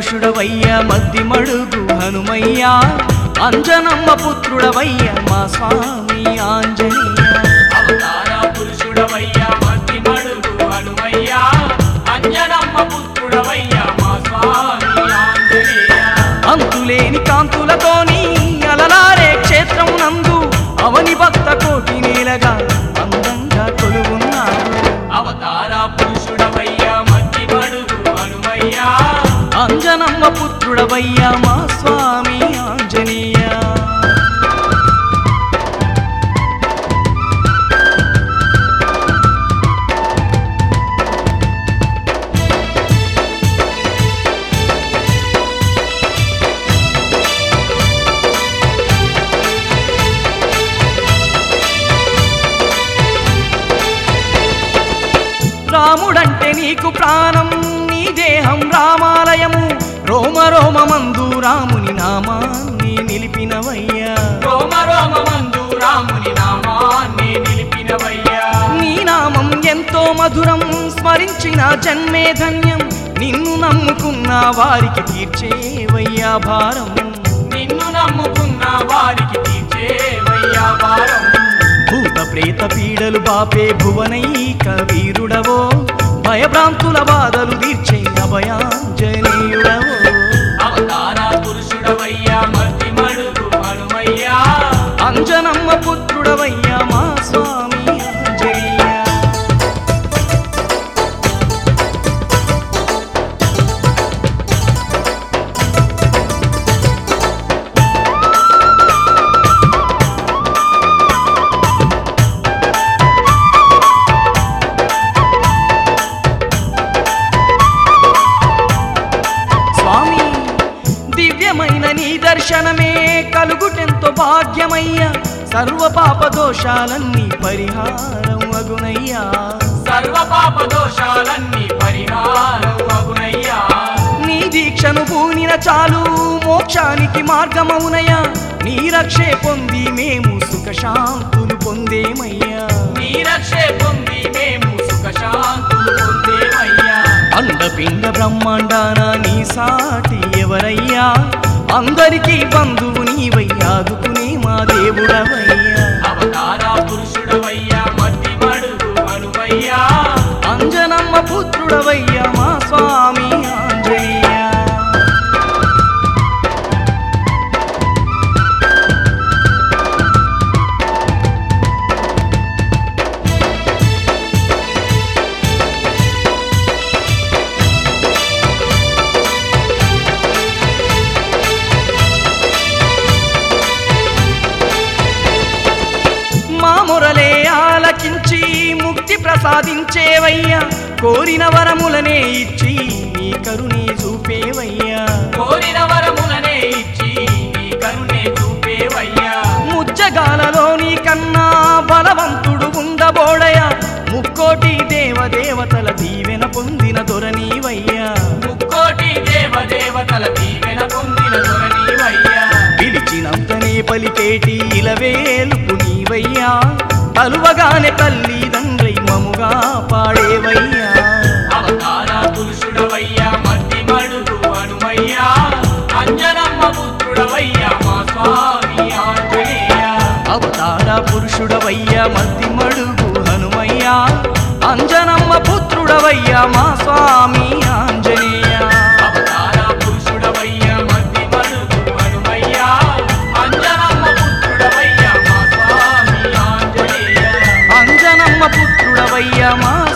పురుషుడవయ్య మద్ది మడుగు హనుమయ్య అంజనమ్మ పుత్రుడవయ్య మా స్వామి ఆంజనేయ అవతార పురుషుడవయ్యా మతి మడుగు హనుమయ్య అంజనమ్మ పుత్రుడవయ్య మా స్వామి ఆంజనేయ అంతులేని కాంతులతోని అలలారే క్షేత్రం నందు అవని భక్త కోటి నేలగా అందంగా కొలువున్నాడు అవతార పురుషుడవయ్యా మతి మడుగు హనుమయ్య అంజనమ్మ పుత్రుడవయ్య మా స్వామి ఆంజనేయ రాముడంటే నీకు ప్రాణం నీ దేహం రామాలయము రోమ రోమమందు రాముని నామాన్ని నిలిపినవయ్యా రోమ రోమ మందు రాముని నామాన్ని నిలిపినవయ్యా నీ నామం ఎంతో మధురం స్మరించిన జన్మే ధన్యం నిన్ను నమ్ముకున్న వారికి తీర్చేవయ్యా భారం నిన్ను నమ్ముకున్న వారికి తీర్చేవయ్యా భారం భూత ప్రేత పీడలు బాపే భువనైక వీరుడవో భయభ్రాంతుల బాధలు తీర్చే అభయాంజనేయుడవో అవతార పురుషుడవయ్యా మతి మడుగు హనుమయ్యా అంజనమ్మ పుత్రుడవయ్యా మా స్వామి ఆంజనేయ స్వామి దివ్యమైన నీ దర్శనమే కలుగుటెంతో భాగ్యమయ్యా సర్వ పాప దోషాలన్నీ పరిహారం అగునయ్యా సర్వ పాప దోషాలన్నీ పరిహారం అగునయ్యా నీ దీక్షను పూనిన చాలు మోక్షానికి మార్గమవునయ్యా నీ రక్షే పొంది మేము సుఖశాంతులు పొందేమయ్యా నీ రక్షే పొంది మేము సుఖ శాంతులు పొందేమయ్యా అండపిండ బ్రహ్మాండాన నీ సాటి ఎవరయ్యా అందరికీ బంధువు నీవయ్యాదుకునే మా దేవుడవయ్యా అవతార పురుషుడవయ్యా మతి మడుగు హనుమయ్యా అంజనమ్మ పుత్రుడవయ్యా మా స్వామి ఆంజనేయ మా మొరలే ఆలకించి ముక్తి ప్రసాదించేవయ్యా కోరిన వరములనే ఇచ్చి నీ కరుణే చూపేవయ్యా కోరిన వరములనే ఇచ్చి నీ కరుణే చూపేవయ్యా ముజ్జగాలలో నీ కన్నా బలవంతుడు ఉండబోడయ ముక్కోటి దేవదేవతల దీవెన పొందిన దొరనీవయ్యా ముక్కోటి దేవదేవతల దీవెన పొందిన దొరనీవయ్యా పిలిచినంతనే పలికేటి ఇలవేలుపు నీవయ్యా కలువగానే తల్లిదండ్రై మముగా పాడేవయ్యా అవతార పురుషుడవయ్యా మతి మడుగు హనుమయ్యా అంజనమ్మ పుత్రుడవయ్యా మా స్వామి ఆంజనేయ అవతార పురుషుడవయ్యా మతి మడుగు హనుమయ్యా అంజనమ్మ పుత్రుడవయ్యా మా స్వామి ఆంజనేయ అవతార పురుషుడవయ్యా మతి మడుగు హనుమయ్యా అంజనమ్మ పుత్రుడవయ్యా మా స్వామి ఆంజనేయ అంజనమ్మ పుత్రుడవయ్యా మా